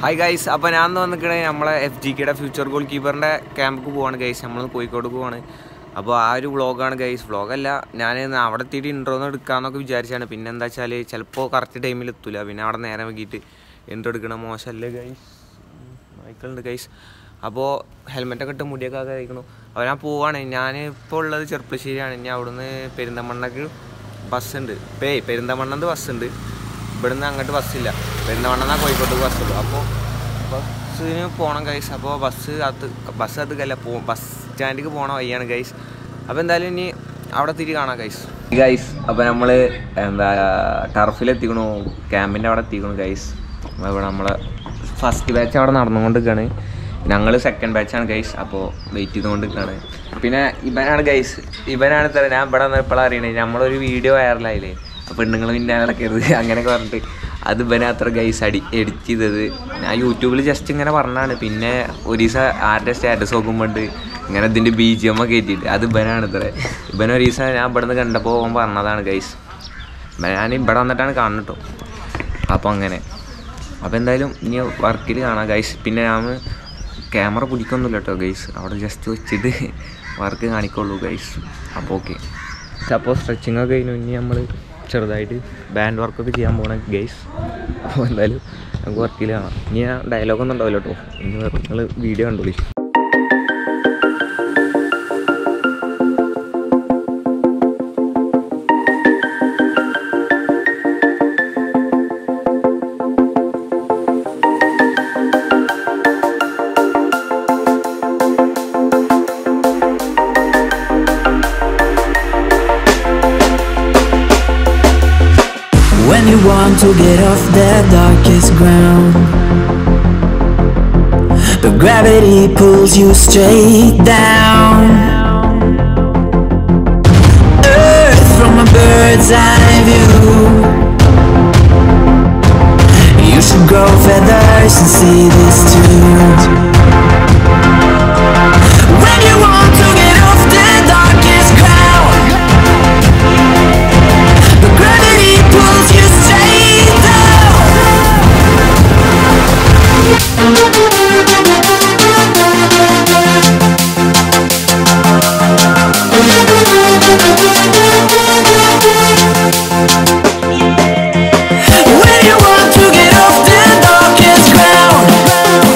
Hi guys അപ്പോൾ ഞാൻ ഇന്ന് വന്നിക്കണേ നമ്മളെ എഫ് ജി കെയുടെ ഫ്യൂച്ചർ ഗോൾ കീപ്പറിൻ്റെ ക്യാമ്പ് പോവാണ് ഗൈസ് നമ്മൾ കോഴിക്കോട് പോവാണ് അപ്പോൾ ആ ഒരു വ്ളോഗാണ് ഗൈസ് വ്ളോഗല്ല ഞാൻ അവിടെ എത്തിയിട്ട് ഇൻട്രോ ഒന്ന് എടുക്കാമെന്നൊക്കെ വിചാരിച്ചാണ് പിന്നെ എന്താ വെച്ചാൽ ചിലപ്പോൾ കറക്റ്റ് ടൈമിൽ എത്തൂല പിന്നെ അവിടെ നേരം വൈകിട്ട് ഇൻട്രോ എടുക്കണ മോശമല്ലേ ഗൈസ് മൈക്കിളുണ്ട് ഗൈസ് അപ്പോൾ ഹെൽമെറ്റൊക്കെ ഇട്ട് മുടിയൊക്കെ ആകെ കഴിക്കണു അപ്പോൾ ഞാൻ പോവാണ് ഞാൻ ഇപ്പോൾ ഉള്ളത് ചെറുപ്പശ്ശേരിയാണ് ഇനി അവിടുന്ന് പെരിന്തമണ്ണക്ക് ബസ്സുണ്ട് പേ പെരിന്തമണ്ണന്ന് ബസ്സുണ്ട് ഇവിടുന്ന് അങ്ങോട്ട് ബസ്സില്ല പെരിന്തമണ്ണ കോഴിക്കോട്ട് ബസ്സുള്ളൂ അപ്പോൾ ബസ്സിന് പോകണം ഗൈസ് അപ്പോൾ ബസ് അത് ബസ് അതൊക്കെയല്ല പോ ബസ് സ്റ്റാൻഡിലേക്ക് പോകണ വഴിയാണ് ഗൈസ് അപ്പോൾ എന്തായാലും ഇനി അവിടെ തിരി കാണാം ഗൈസ് ഗൈസ് അപ്പോൾ നമ്മൾ എന്താ ടർഫിൽ എത്തിക്കണു ക്യാമ്പിൻ്റെ അവിടെ എത്തിക്കണു ഗൈസ് ഇവിടെ നമ്മളെ ഫസ്റ്റ് ബാച്ച് അവിടെ നടന്നുകൊണ്ടിരിക്കുകയാണ് ഞങ്ങൾ സെക്കൻഡ് ബാച്ചാണ് ഗൈസ് അപ്പോൾ വെയിറ്റ് ചെയ്തുകൊണ്ട് നിൽക്കുകയാണ് പിന്നെ ഇവനാണ് ഗൈസ് ഇവനാണ് ഇത്ര ഞാൻ ഇവിടെ വന്നപ്പോഴാണ് അറിയണേ നമ്മളൊരു വീഡിയോ വൈറലായില്ലേ അപ്പോൾ പെണ്ണുങ്ങൾ പിന്നെ നടക്കരുത് അങ്ങനെയൊക്കെ പറഞ്ഞിട്ട് അത് ഇവനെ അത്ര ഗൈസ് അടി എഡിറ്റ് ചെയ്തത് ഞാൻ യൂട്യൂബിൽ ജസ്റ്റ് ഇങ്ങനെ പറഞ്ഞാണ് പിന്നെ ഒരു ദിവസം ആരുടെ സ്റ്റാറ്റസ് നോക്കുമ്പോൾ ഇങ്ങനെ ഇതിൻ്റെ ബി ജി എം ഒക്കെ കയറ്റിയിട്ട് അത് ഇവനാണ് ഇത്ര ഇവൻ ഒരു ദിവസം ഞാൻ ഇവിടെ നിന്ന് കണ്ടപ്പോൾ അവൻ പറഞ്ഞതാണ് ഗൈസ് ഞാൻ ഇവിടെ വന്നിട്ടാണ് കാണുന്നത് കേട്ടോ അപ്പോൾ അങ്ങനെ അപ്പോൾ എന്തായാലും ഇനി വർക്കിൽ കാണാം ഗൈസ് പിന്നെ ഞാൻ ക്യാമറ പിടിക്കൊന്നുമില്ല കേട്ടോ ഗൈസ് അവിടെ ജസ്റ്റ് വെച്ചിട്ട് വർക്ക് കാണിക്കുള്ളൂ ഗൈസ് അപ്പോൾ ഓക്കെ അപ്പോൾ സ്ട്രെച്ചിങ് ഒക്കെ കഴിഞ്ഞു ഇനി നമ്മൾ ചെറുതായിട്ട് ബാൻഡ് വർക്കൊക്കെ ചെയ്യാൻ പോകണം ഗൈസ് അപ്പോൾ എന്തായാലും നമുക്ക് വർക്കിൽ കാണാം ഇനി ഞാൻ ഡയലോഗൊന്നും ഉണ്ടാവില്ല കേട്ടോ ഇനി നിങ്ങൾ വീഡിയോ കണ്ടോളി When you want to get off the darkest ground But gravity pulls you straight down Earth from a bird's eye view You should grow feathers and see this too When you want to get off the darkest ground but gravity pulls you straight down. When you want to get off the darkest ground,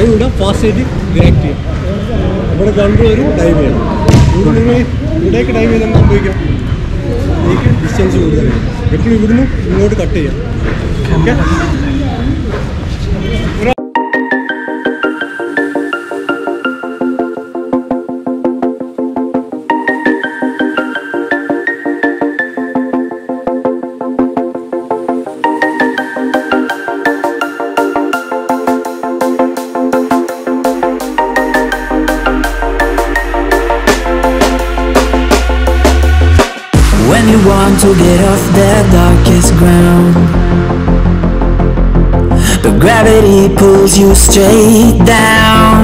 ഇവിടെ fast ആയിട്ട് react ചെയ്യും ഇവിടെ രണ്ടുപേരും dive ചെയ്യണം ഇവിടെ നിങ്ങൾ ഇവിടേക്ക് dive ചെയ്താൽ സംഭവിക്കാം എനിക്ക് ഡിസ്റ്റൻസ് കൂടുതലാണ് എപ്പോഴും ഇവിടുന്ന് ഇങ്ങോട്ട് കട്ട് ചെയ്യാം okay When you want to get off the darkest ground But gravity pulls you straight down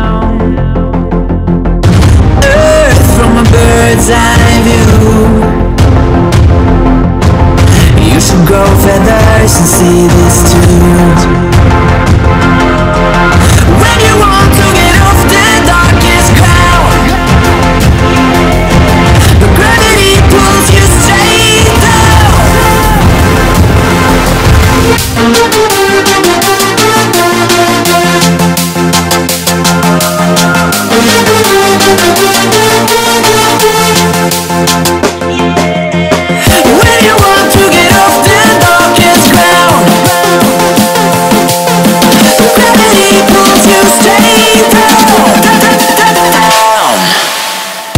Earth from a bird's eye view You should grow feathers and see this too When you want to get off the darkest ground but gravity pulls you straight down. When you want to get off the darkest ground, gravity pulls you straight down.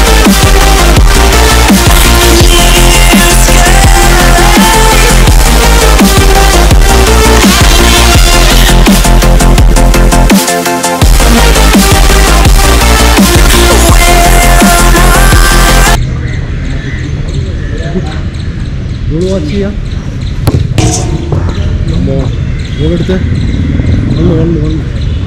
Goal watch ചെയ്യാം അമ്മോ goal എടുത്ത് വന്നു വന്നു വന്നു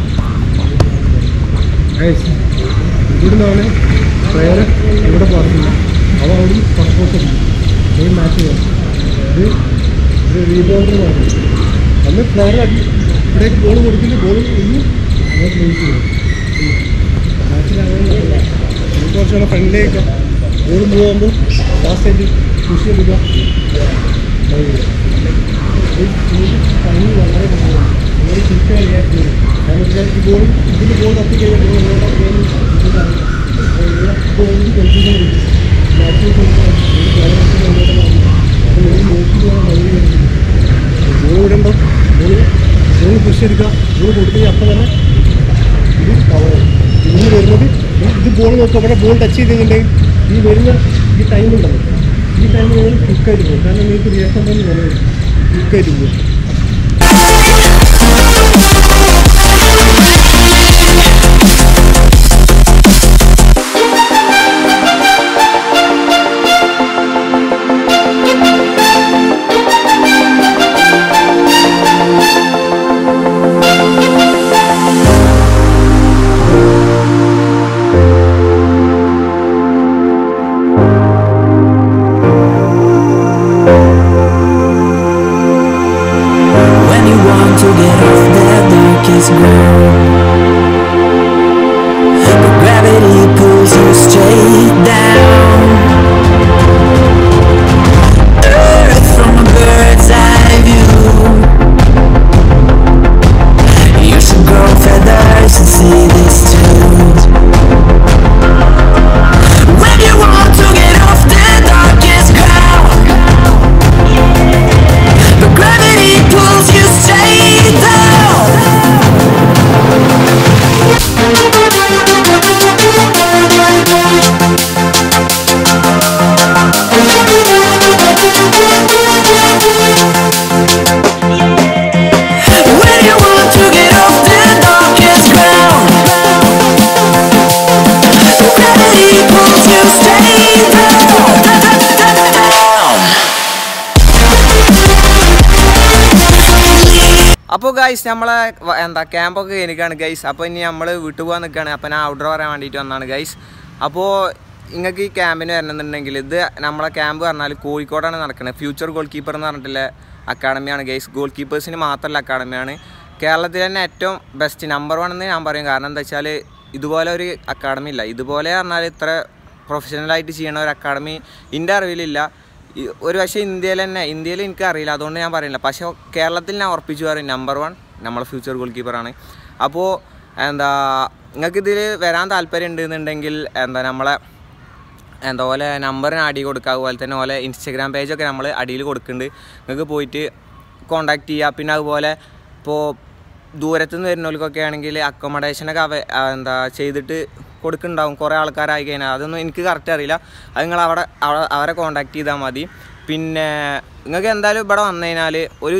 guys ഇവിടുന്നാണ് player ഇവിടെ പറഞ്ഞില്ല അവ അവിടെ സപ്പോർട്ട് മെയിൻ മാച്ച് ചെയ്യാം ഇത് ഒരു റീബൗണ്ടർ പറഞ്ഞു അന്ന് പ്ലെയർ അടി ഇവിടേക്ക് ബോൾ കൊടുക്കില്ല ബോൾ ഇന്ന് അങ്ങോട്ട് ലൂസ് ചെയ്യും മാച്ചിൽ അങ്ങനെ നമുക്ക് കുറച്ചുകൂടെ ഫ്രണ്ടിലേക്ക് ബോൾ മൂവ് ആകുമ്പോൾ ഫാസ്റ്റ് ആയിട്ട് പുഷ് ചെയ്തില്ല ടൈമിൽ വളരെ കുറവാണ് നിങ്ങൾ ശരിക്കും റിയാക്ട് ചെയ്യും കാരണം വെച്ചാൽ ഈ ബോൾ ഇതിൻ്റെ ബോൾ തട്ടി കഴിഞ്ഞാൽ ബോൾ കൺഫ്യൂഷൻ വരും മാച്ച് ബോൾ വിടുമ്പോൾ ബോൾ ബോൾ പുഷ് എടുക്കുക ബോൾ കൊടുക്കുകയും അപ്പം തന്നെ ഇത് കവർ ഇന്ന് വരുന്നത് ഈ- ഇത് ബോൾ നോക്കുക അവിടെ ബോൾ ടച്ച് ചെയ്തിട്ടുണ്ടെങ്കിൽ ഈ വരുന്ന ഈ ടൈം ഉണ്ടല്ലോ ഈ ടൈം നിങ്ങൾ ക്വിക്കായിട്ട് പോകും കാരണം നിങ്ങൾക്ക് റിയാക്ഷൻ തന്നെ കുറവ് ക്വിക്കായിട്ട് പോകും When you want to get off the darkest ground But gravity pulls you straight down Earth from a bird's eye view You should grow feathers and see this too When you want to get off the darkest ground but gravity pulls you straight down. When you want to get off the darkest ground, gravity pulls you straight down. അപ്പോൾ guys നമ്മളെ വ- എന്താ ക്യാമ്പൊക്കെ കഴിഞ്ഞിക്കാണ് guys അപ്പോൾ ഇനി നമ്മൾ വീട്ടിൽ പോകാൻ നിൽക്കുകയാണ് അപ്പോൾ ഞാൻ ഔട്ട്ഡോർ പറയാൻ വേണ്ടിയിട്ട് വന്നതാണ് ഗൈസ് അപ്പോൾ നിങ്ങൾക്ക് ഈ ക്യാമ്പിന് വരണമെന്നുണ്ടെങ്കിൽ ഇത് നമ്മളെ ക്യാമ്പ് പറഞ്ഞാൽ കോഴിക്കോടാണ് നടക്കുന്നത് ഫ്യൂച്ചർ ഗോൾ കീപ്പർ എന്ന് പറഞ്ഞിട്ടുള്ള അക്കാഡമിയാണ് ഗൈസ് ഗോൾ കീപ്പേഴ്സിന് മാത്രമല്ല അക്കാഡമിയാണ് കേരളത്തിൽ തന്നെ ഏറ്റവും ബെസ്റ്റ് നമ്പർ വൺ എന്ന് ഞാൻ പറയും കാരണം എന്താ വെച്ചാൽ ഇതുപോലെ ഒരു അക്കാഡമി ഇല്ല ഇതുപോലെ പറഞ്ഞാൽ ഇത്ര പ്രൊഫഷണലായിട്ട് ചെയ്യണ ഒരു അക്കാഡമി എൻ്റെ അറിവിലില്ല ഈ- ഒരു പക്ഷേ ഇന്ത്യയിൽ തന്നെ ഇന്ത്യയിൽ എനിക്ക് അറിയില്ല അതുകൊണ്ട് ഞാൻ പറയുന്നില്ല പക്ഷേ കേരളത്തിൽ ഞാൻ ഉറപ്പിച്ചു പറയും നമ്പർ വൺ നമ്മളെ ഫ്യൂച്ചർ ഗോൾ കീപ്പറാണ് അപ്പോൾ എന്താ നിങ്ങൾക്ക് ഇതിൽ വരാൻ താല്പര്യം ഉണ്ടെന്നുണ്ടെങ്കിൽ എന്താ നമ്മളെ എന്താ പോലെ നമ്പറിന് അടി കൊടുക്കുക അതുപോലെ തന്നെ പോലെ ഇൻസ്റ്റഗ്രാം പേജൊക്കെ നമ്മൾ അടിയിൽ കൊടുക്കുന്നുണ്ട് നിങ്ങൾക്ക് പോയിട്ട് കോണ്ടാക്ട് ചെയ്യുക പിന്നെ അതുപോലെ ഇപ്പോൾ ദൂരത്തു നിന്ന് വരുന്നവർക്കൊക്കെ ആണെങ്കിൽ അക്കോമഡേഷനൊക്കെ അവ ആ, എന്താ ചെയ്തിട്ട് കൊടുക്കുന്നുണ്ടാവും കുറേ ആൾക്കാരായി കഴിഞ്ഞാൽ അതൊന്നും എനിക്ക് കറക്റ്റ് അറിയില്ല അത് നിങ്ങൾ അവിടെ അവ- അവരെ കോണ്ടാക്ട് ചെയ്താൽ മതി പിന്നെ നിങ്ങൾക്ക് എന്തായാലും ഇവിടെ വന്നു കഴിഞ്ഞാൽ ഒരു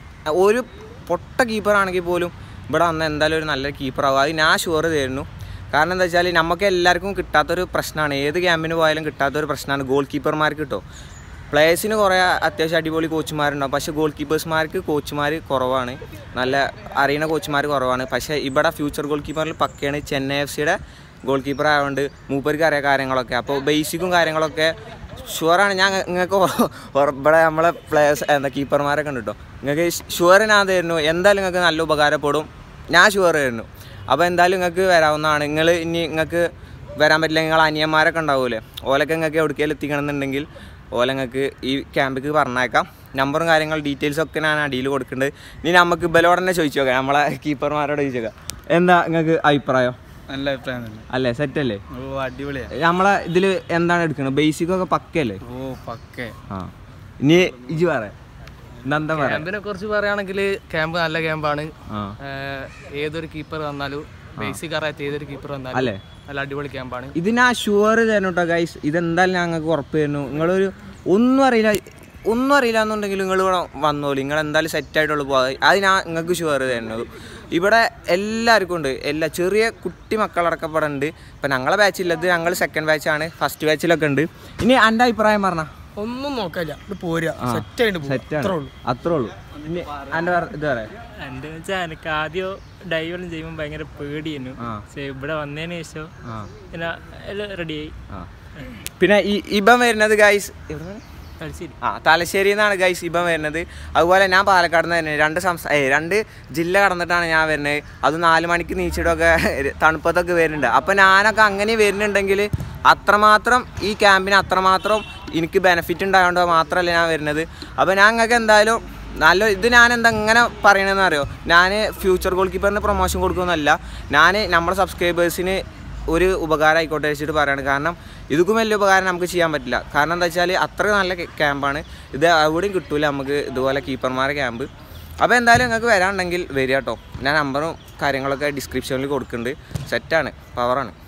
ഒരു പൊട്ട കീപ്പറാണെങ്കിൽ പോലും ഇവിടെ വന്ന എന്തായാലും ഒരു നല്ല കീപ്പറാവും അത് ഞാൻ ഷുവർ തരുന്നു കാരണം എന്താ വെച്ചാൽ നമുക്ക് എല്ലാവർക്കും കിട്ടാത്തൊരു പ്രശ്നമാണ് ഏത് ക്യാമ്പിന് പോയാലും കിട്ടാത്തൊരു പ്രശ്നമാണ് ഗോൾ കീപ്പർമാർക്ക് കിട്ടും പ്ലേയേഴ്സിന് കുറേ അത്യാവശ്യം അടിപൊളി കോച്ചുമാരുണ്ടാവും പക്ഷേ ഗോൾ കീപ്പേഴ്സ്മാർക്ക് കോച്ചുമാർ കുറവാണ് നല്ല അറിയുന്ന കോച്ചുമാർ കുറവാണ് പക്ഷേ ഇവിടെ ഫ്യൂച്ചർ ഗോൾ കീപ്പറിൽ പക്കയാണ് ചെന്നൈ എഫ് സിയുടെ ഗോൾ കീപ്പർ ആയതുകൊണ്ട് മൂപ്പർക്ക് അറിയാം കാര്യങ്ങളൊക്കെ അപ്പോൾ ബേസിക്കും കാര്യങ്ങളൊക്കെ ഷുവറാണ് ഞാൻ നിങ്ങൾക്ക് ഇവിടെ നമ്മളെ പ്ലേയേഴ്സ് എന്താ കീപ്പർമാരൊക്കെ ഉണ്ട് കേട്ടോ നിങ്ങൾക്ക് ഷുവർ ഞാൻ തരുന്നു എന്തായാലും നിങ്ങൾക്ക് നല്ല ഉപകാരപ്പെടും ഞാൻ ഷുവർ തരുന്നു അപ്പോൾ എന്തായാലും നിങ്ങൾക്ക് വരാവുന്നതാണ് നിങ്ങൾ ഇനി നിങ്ങൾക്ക് വരാൻ പറ്റില്ല നിങ്ങൾ അനിയന്മാരൊക്കെ ഉണ്ടാവൂലേ ഓലൊക്കെ നിങ്ങൾക്ക് എവിടേക്കെങ്കിലും എത്തിക്കണമെന്നുണ്ടെങ്കിൽ ഓല നിങ്ങൾക്ക് ഈ ക്യാമ്പിക്ക് പറഞ്ഞേക്കാം നമ്പറും കാര്യങ്ങളും ഡീറ്റെയിൽസ് ഒക്കെ ഞാൻ അടിയിൽ കൊടുക്കുന്നുണ്ട് ഇനി നമുക്ക് ഇബലോടെ തന്നെ ചോദിച്ചു നോക്കാം നമ്മളെ കീപ്പർമാരോട് ചോദിച്ചു നോക്കാം എന്താ നിങ്ങൾക്ക് അഭിപ്രായം നല്ല അഭിപ്രായം തന്നെ അല്ലേ സെറ്റല്ലേ ഓ അടിപൊളിയാ നമ്മളെ ഇതിൽ എന്താണ് എടുക്കുന്നത് ബേസിക് ഒക്കെ പക്കല്ലേ ഓ പക്കേ ആ ഇനി ഇജ് പറ എന്താ പറയാ ക്യാമ്പിനെ കുറിച്ച് പറയുകയാണെങ്കിൽ ക്യാമ്പ് നല്ല ക്യാമ്പാണ് ആ ഏഹ് ഏതൊരു കീപ്പർ വന്നാലും ബേസിക് അറിയാത്ത ഏതൊരു കീപ്പർ വന്നാലും അല്ലേ നല്ല അടിപൊളി ക്യാമ്പാണ് ഇതിനാ ഷുവർ തരണം കേട്ടോ ഗൈസ് ഇതെന്തായാലും ഞങ്ങൾക്ക് ഉറപ്പ് തരുന്നു നിങ്ങളൊരു ഒന്നും അറിയില്ല ഒന്നും അറിയില്ല എന്നുണ്ടെങ്കിൽ നിങ്ങൾ ഇവിടെ വന്നോളൂ നിങ്ങൾ എന്തായാലും സെറ്റായിട്ടുള്ളൂ പോകാതെ അത് ഞാൻ നിങ്ങൾക്ക് ഷുവർ തരുന്നത് ഇവിടെ എല്ലാവർക്കും ഉണ്ട് എല്ലാ ചെറിയ കുട്ടി മക്കളടക്കം ഇവിടെ ഉണ്ട് ഇപ്പം ഞങ്ങളെ ബാച്ചില്ലത് ഞങ്ങൾ സെക്കൻഡ് ബാച്ചാണ് ഫസ്റ്റ് ബാച്ചിലൊക്കെ ഉണ്ട് ഇനി എൻ്റെ അഭിപ്രായം പറഞ്ഞ ഒന്നും നോക്കാനില്ല ഇത് പോരുക സെറ്റ് ആയിട്ട് പോകും സെറ്റാണ് അത്രേ ഉള്ളൂ ഇനി എൻ്റെ ഇത് പറയാം എൻ്റെ വെച്ചാൽ എനിക്ക് ആദ്യം ഡൈവെല്ലാം ചെയ്യുമ്പോൾ ഭയങ്കര പേടിയായിരുന്നു ആ. പക്ഷേ ഇവിടെ വന്നതിന് ശേഷം ആ പിന്നെ എല്ലാം റെഡിയായി ആ പിന്നെ ഈ ഇബം വരുന്നത് ഗൈസ് കളിച്ചിരി ആ തലശ്ശേരിയിൽ നിന്നാണ് ഗൈസ് ഇപ്പം വരുന്നത് അതുപോലെ ഞാൻ പാലക്കാട് നിന്ന് വരുന്നത് രണ്ട് സംസ്ഥാന ഏ രണ്ട് ജില്ല കടന്നിട്ടാണ് ഞാൻ വരുന്നത് അത് നാല് മണിക്ക് നീച്ചിട്ടൊക്കെ തണുപ്പത്തൊക്കെ വരുന്നുണ്ട് അപ്പം ഞാനൊക്കെ അങ്ങനെ വരുന്നുണ്ടെങ്കിൽ അത്രമാത്രം ഈ ക്യാമ്പിന് അത്രമാത്രം എനിക്ക് ബെനിഫിറ്റ് ഉണ്ടായതുകൊണ്ട് മാത്രമല്ല ഞാൻ വരുന്നത് അപ്പോൾ ഞാൻ നിങ്ങൾക്ക് എന്തായാലും നല്ല ഇത് ഞാൻ എന്താ ഇങ്ങനെ പറയണതെന്ന് അറിയോ ഞാൻ ഫ്യൂച്ചർ ഗോൾ കീപ്പറിന് പ്രൊമോഷൻ കൊടുക്കുമെന്നല്ല ഞാൻ നമ്മുടെ സബ്സ്ക്രൈബേഴ്സിന് ഒരു ഉപകാരം ആയിക്കോട്ടെ വെച്ചിട്ട് പറയാണ് കാരണം ഇതുക്കും വലിയ ഉപകാരം നമുക്ക് ചെയ്യാൻ പറ്റില്ല കാരണം എന്താ വെച്ചാൽ അത്ര നല്ല ക്യാമ്പാണ് ഇത് എവിടെയും കിട്ടൂല നമുക്ക് ഇതുപോലെ കീപ്പർമാരെ ക്യാമ്പ് അപ്പോൾ എന്തായാലും നിങ്ങൾക്ക് വരാനുണ്ടെങ്കിൽ വരിക കേട്ടോ ഞാൻ നമ്പറും കാര്യങ്ങളൊക്കെ ഡിസ്ക്രിപ്ഷനിൽ കൊടുക്കുന്നുണ്ട് സെറ്റാണ് പവറാണ്